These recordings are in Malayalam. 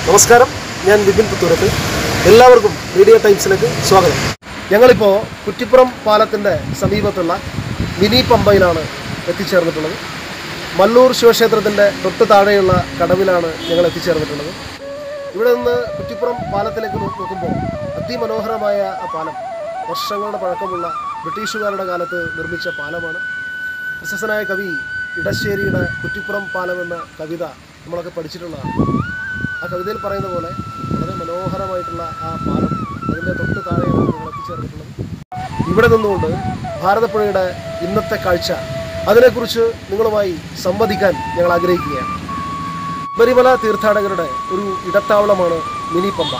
നമസ്കാരം ഞാൻ വിപിൻ പുത്തൂരത്ത് എല്ലാവർക്കും മീഡിയ ടൈംസിലേക്ക് സ്വാഗതം ഞങ്ങളിപ്പോൾ കുറ്റിപ്പുറം പാലത്തിൻ്റെ സമീപത്തുള്ള മിനി പമ്പയിലാണ് എത്തിച്ചേർന്നിട്ടുള്ളത് മല്ലൂർ ശിവക്ഷേത്രത്തിൻ്റെ തൊട്ട് താഴെയുള്ള കടവിലാണ് ഞങ്ങൾ എത്തിച്ചേർന്നിട്ടുള്ളത് ഇവിടെ നിന്ന് കുറ്റിപ്പുറം പാലത്തിലേക്ക് നോ- നോക്കുമ്പോൾ അതിമനോഹരമായ ആ പാലം വർഷങ്ങളുടെ പഴക്കമുള്ള ബ്രിട്ടീഷുകാരുടെ കാലത്ത് നിർമ്മിച്ച പാലമാണ് പ്രശസ്തനായ കവി ഇടശ്ശേരിയുടെ കുറ്റിപ്പുറം പാലം എന്ന കവിത നമ്മളൊക്കെ പഠിച്ചിട്ടുള്ളതാണ് ആ കവിതയിൽ പറയുന്ന പോലെ വളരെ മനോഹരമായിട്ടുള്ള ആ പാലം അതിൻ്റെ തൊട്ട് താഴെയാണ് ഞങ്ങൾ എത്തിച്ചേർന്നിട്ടുള്ളത് ഇവിടെ നിന്നുകൊണ്ട് ഭാരതപ്പുഴയുടെ ഇന്നത്തെ കാഴ്ച അതിനെക്കുറിച്ച് നിങ്ങളുമായി സംവദിക്കാൻ ഞങ്ങൾ ആഗ്രഹിക്കുകയാണ് ശബരിമല തീർത്ഥാടകരുടെ ഒരു ഇടത്താവളമാണ് മിനി പമ്പ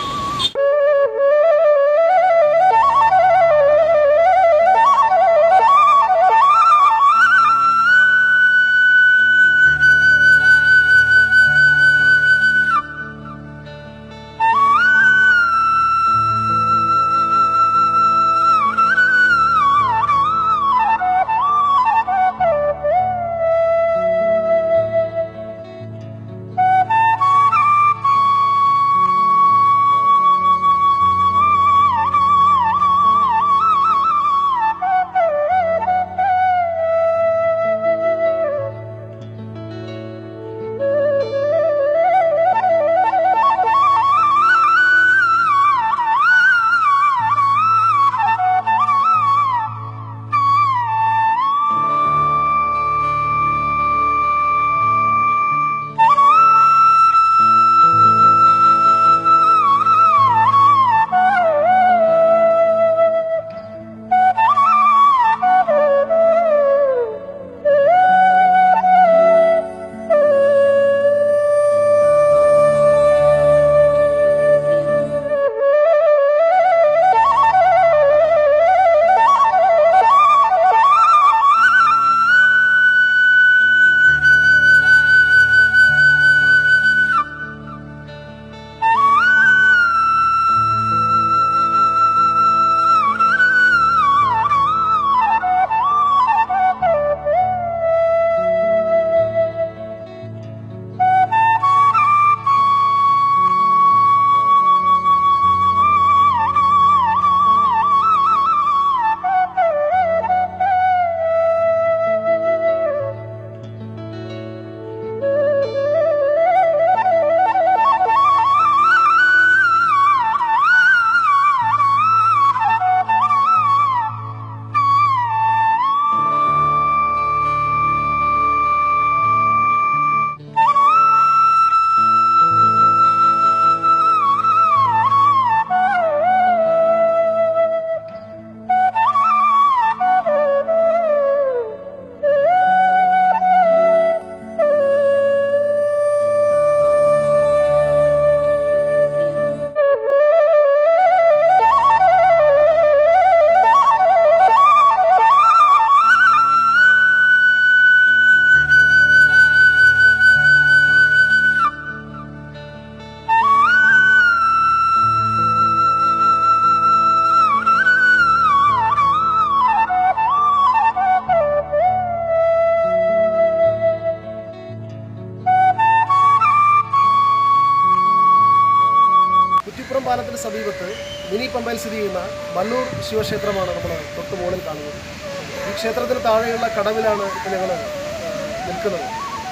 കുറ്റിപ്പുറം പാലത്തിന് സമീപത്ത് മിനി പമ്പയിൽ സ്ഥിതി ചെയ്യുന്ന മല്ലൂർ ശിവക്ഷേത്രമാണ് നമ്മൾ തൊട്ട് മുകളിൽ കാണുന്നത് ഈ ക്ഷേത്രത്തിന് താഴെയുള്ള കടവിലാണ് ഇപ്പോൾ ഞങ്ങൾ നിൽക്കുന്നത്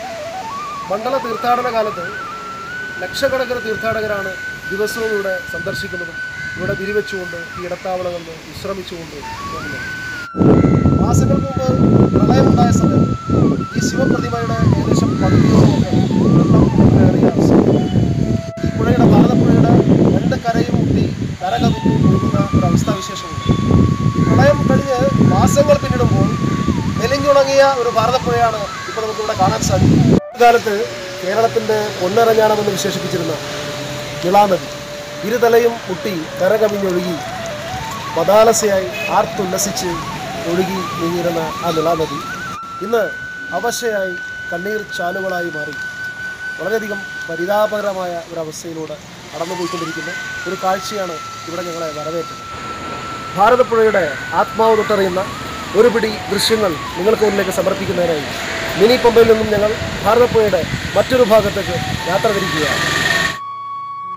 മണ്ഡല തീർത്ഥാടന കാലത്ത് ലക്ഷക്കണക്കിന് തീർത്ഥാടകരാണ് ദിവസവും ഇവിടെ സന്ദർശിക്കുന്നതും ഇവിടെ വിരിവെച്ചുകൊണ്ട് ഈ ഇടത്താവളങ്ങളിൽ നിന്ന് വിശ്രമിച്ചുകൊണ്ട് പോകുന്നത് മാസങ്ങൾക്ക് മുമ്പ് പ്രളയമുണ്ടായ സമയത്ത് ഈ ശിവപ്രതിമയുടെ ഏകദേശം പകുതിയോളമൊക്കെ വെള്ളം കയറിയ അവസ്ഥ ഈ പുഴയുടെ ഭാരതപ്പുഴയുടെ രണ്ട് കരയും മുട്ടി കരകവിഞ്ഞ് ഒഴുകുന്ന ഒരു അവസ്ഥാവിശേഷമുണ്ട് ഈ പ്രളയം കഴിഞ്ഞ് മാസങ്ങൾ പിന്നിടുമ്പോൾ മെലിഞ്ഞുണങ്ങിയ ഒരു ഭാരതപ്പുഴയാണ് ഇപ്പോൾ നമുക്കിവിടെ കാണാൻ സാധിക്കും കാലത്ത് കേരളത്തിൻ്റെ പൊന്നരഞ്ഞാണമെന്ന് വിശേഷിപ്പിച്ചിരുന്ന നിളാനദി ഇരുതലയും മുട്ടി കരകവിഞ്ഞൊഴുകി പതാലസയായി ആർത്തുല്ലസിച്ച് ഒഴുകി നീങ്ങിയിരുന്ന ആ നിളാനദി ഇന്ന് അവശയായി കണ്ണീർ ചാലുകളായി മാറി വളരെയധികം പരിതാപകരമായ ഒരവസ്ഥയിലൂടെ കടന്നുപോയിക്കൊണ്ടിരിക്കുന്ന ഒരു കാഴ്ചയാണ് ഇവിടെ ഞങ്ങളെ വരവേറ്റത് ഭാരതപ്പുഴയുടെ ആത്മാവ് തൊട്ടറിയുന്ന ഒരു പിടി ദൃശ്യങ്ങൾ നിങ്ങൾക്ക് മുന്നിലേക്ക് സമർപ്പിക്കുന്നതിനായി മിനി പമ്പയിൽ നിന്നും ഞങ്ങൾ ഭാരതപ്പുഴയുടെ മറ്റൊരു ഭാഗത്തേക്ക് യാത്ര തിരിക്കുകയാണ്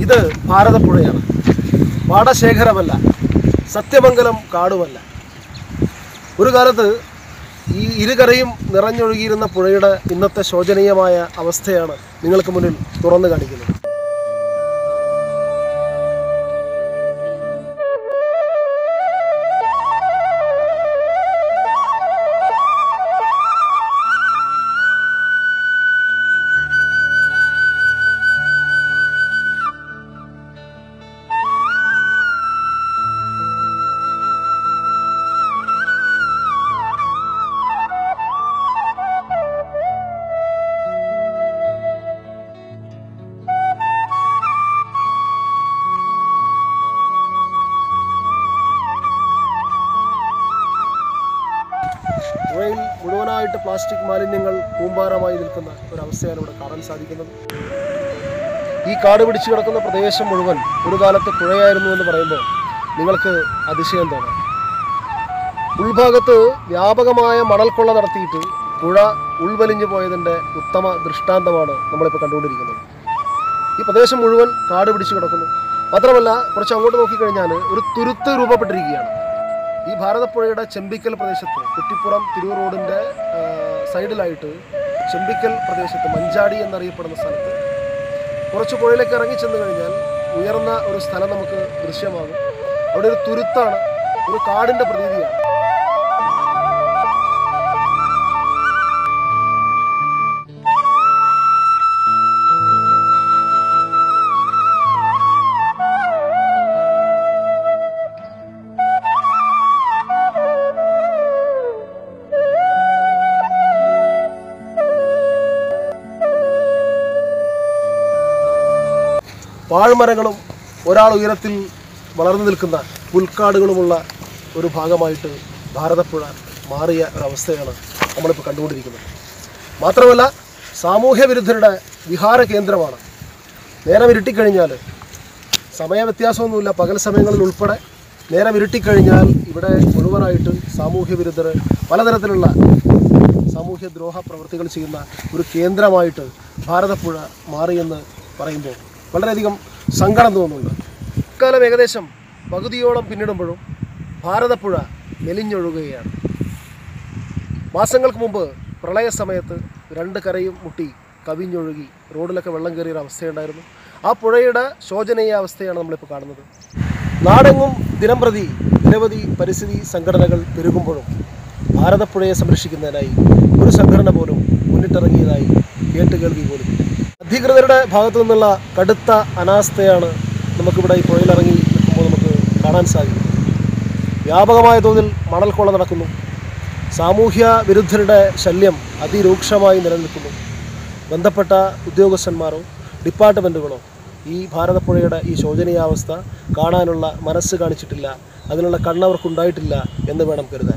ഇത് ഭാരതപ്പുഴയാണ് പാടശേഖരമല്ല സത്യമംഗലം കാടുമല്ല ഒരു കാലത്ത് ഈ ഇരുകരയും നിറഞ്ഞൊഴുകിയിരുന്ന പുഴയുടെ ഇന്നത്തെ ശോചനീയമായ അവസ്ഥയാണ് നിങ്ങൾക്ക് മുന്നിൽ തുറന്നു കാണിക്കുന്നത് പുഴയിൽ മുഴുവനായിട്ട് പ്ലാസ്റ്റിക് മാലിന്യങ്ങൾ കൂമ്പാരമായി നിൽക്കുന്ന ഒരവസ്ഥയാണ് ഇവിടെ കാണാൻ സാധിക്കുന്നത് ഈ കാട് പിടിച്ചു കിടക്കുന്ന പ്രദേശം മുഴുവൻ ഒരു കാലത്ത് പുഴയായിരുന്നു എന്ന് പറയുമ്പോൾ നിങ്ങൾക്ക് അതിശയം തോന്നാം ഉൾഭാഗത്ത് വ്യാപകമായ മണൽക്കൊള്ള നടത്തിയിട്ട് പുഴ ഉൾവലിഞ്ഞു പോയതിൻ്റെ ഉത്തമ ദൃഷ്ടാന്തമാണ് നമ്മളിപ്പോൾ കണ്ടുകൊണ്ടിരിക്കുന്നത് ഈ പ്രദേശം മുഴുവൻ കാട് പിടിച്ചു കിടക്കുന്നു മാത്രമല്ല കുറച്ച് അങ്ങോട്ട് നോക്കിക്കഴിഞ്ഞാൽ ഒരു തുരുത്ത് രൂപപ്പെട്ടിരിക്കുകയാണ് ഈ ഭാരതപ്പുഴയുടെ ചെമ്പിക്കൽ പ്രദേശത്ത് കുറ്റിപ്പുറം തിരൂർ റോഡിൻ്റെ ആ, സൈഡിലായിട്ട് ചെമ്പിക്കൽ പ്രദേശത്ത് മഞ്ചാടി എന്നറിയപ്പെടുന്ന സ്ഥലത്ത് കുറച്ച് പുഴയിലേക്ക് ഇറങ്ങി ചെന്ന് കഴിഞ്ഞാൽ ഉയർന്ന ഒരു സ്ഥലം നമുക്ക് ദൃശ്യമാകും അവിടെ ഒരു തുരുത്താണ് ഒരു കാടിൻ്റെ പ്രതീതിയാണ് പാഴ്മരങ്ങളും ഒരാൾ ഉയരത്തിൽ വളർന്നു നിൽക്കുന്ന പുൽക്കാടുകളുമുള്ള ഒരു ഭാഗമായിട്ട് ഭാരതപ്പുഴ മാറിയ ഒരവസ്ഥയാണ് നമ്മളിപ്പോൾ കണ്ടുകൊണ്ടിരിക്കുന്നത് മാത്രമല്ല സാമൂഹ്യ വിരുദ്ധരുടെ വിഹാര കേന്ദ്രമാണ് നേരം ഇരുട്ടിക്കഴിഞ്ഞാൽ സമയവ്യത്യാസമൊന്നുമില്ല പകൽ സമയങ്ങളിൽ ഉൾപ്പെടെ നേരം ഇരുട്ടിക്കഴിഞ്ഞാൽ ഇവിടെ മുഴുവനായിട്ട് സാമൂഹ്യ വിരുദ്ധർ പലതരത്തിലുള്ള സാമൂഹ്യ ദ്രോഹ പ്രവൃത്തികൾ ചെയ്യുന്ന ഒരു കേന്ദ്രമായിട്ട് ഭാരതപ്പുഴ മാറിയെന്ന് പറയുമ്പോൾ വളരെയധികം സങ്കടം തോന്നുന്നുണ്ട് ഇക്കാലം ഏകദേശം പകുതിയോളം പിന്നിടുമ്പോഴും ഭാരതപ്പുഴ മെലിഞ്ഞൊഴുകുകയാണ് മാസങ്ങൾക്ക് മുമ്പ് പ്രളയ സമയത്ത് രണ്ട് കരയും മുട്ടി കവിഞ്ഞൊഴുകി റോഡിലൊക്കെ വെള്ളം കയറിയ ഒരു അവസ്ഥയുണ്ടായിരുന്നു ആ പുഴയുടെ ശോചനീയ അവസ്ഥയാണ് നമ്മളിപ്പോൾ കാണുന്നത് നാടെങ്ങും ദിനംപ്രതി നിരവധി പരിസ്ഥിതി സംഘടനകൾ പെരുകുമ്പോഴും ഭാരതപ്പുഴയെ സംരക്ഷിക്കുന്നതിനായി ഒരു സംഘടന പോലും മുന്നിട്ടിറങ്ങിയതായി കേട്ടുകേൾവി പോലും അധികൃതരുടെ ഭാഗത്തു നിന്നുള്ള കടുത്ത അനാസ്ഥയാണ് നമുക്കിവിടെ ഈ പുഴയിലിറങ്ങി നിൽക്കുമ്പോൾ നമുക്ക് കാണാൻ സാധിക്കും വ്യാപകമായ തോതിൽ മണൽക്കൊള്ള നടക്കുന്നു സാമൂഹ്യ വിരുദ്ധരുടെ ശല്യം അതിരൂക്ഷമായി നിലനിൽക്കുന്നു ബന്ധപ്പെട്ട ഉദ്യോഗസ്ഥന്മാരോ ഡിപ്പാർട്ട്മെൻറ്റുകളോ ഈ ഭാരതപ്പുഴയുടെ ഈ ശോചനീയാവസ്ഥ കാണാനുള്ള മനസ്സ് കാണിച്ചിട്ടില്ല അതിനുള്ള കണ്ണവർക്കുണ്ടായിട്ടില്ല എന്ന് വേണം കരുതാൻ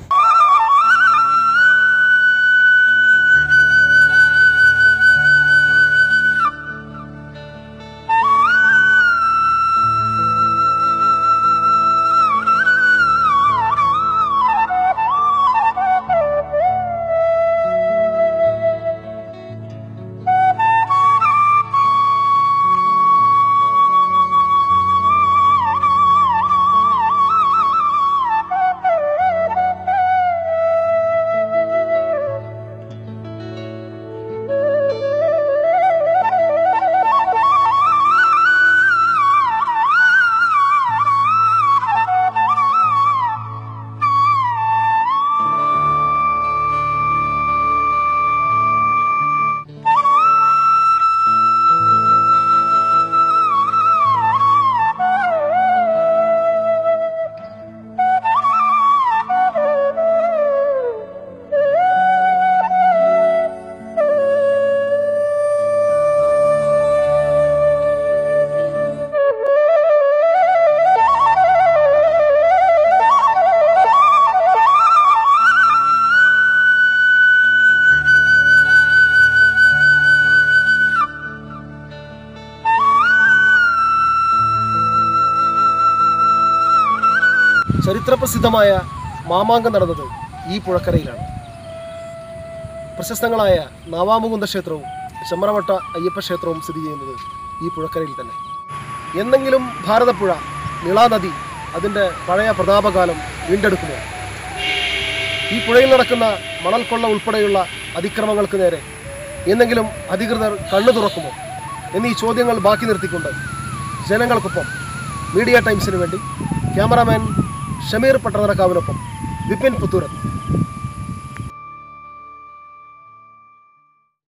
ചരിത്രപ്രസിദ്ധമായ മാമാങ്കം നടന്നത് ഈ പുഴക്കരയിലാണ് പ്രശസ്തങ്ങളായ നാവാമുകുന്ദ ക്ഷേത്രവും ചെമ്മറവട്ട അയ്യപ്പ ക്ഷേത്രവും സ്ഥിതി ചെയ്യുന്നത് ഈ പുഴക്കരയിൽ തന്നെ എന്നെങ്കിലും ഭാരതപ്പുഴ നിളാനദി അതിൻ്റെ പഴയ പ്രതാപകാലം വീണ്ടെടുക്കുമോ ഈ പുഴയിൽ നടക്കുന്ന മണൽക്കൊള്ള ഉൾപ്പെടെയുള്ള അതിക്രമങ്ങൾക്ക് നേരെ എന്നെങ്കിലും അധികൃതർ കണ്ണു തുറക്കുമോ എന്നീ ചോദ്യങ്ങൾ ബാക്കി നിർത്തിക്കൊണ്ട് ജനങ്ങൾക്കൊപ്പം മീഡിയ ടൈംസിന് വേണ്ടി ക്യാമറാമാൻ ഷമീർ പട്ടണക്കാവിനൊപ്പം വിപിൻ പുത്തൂരൻ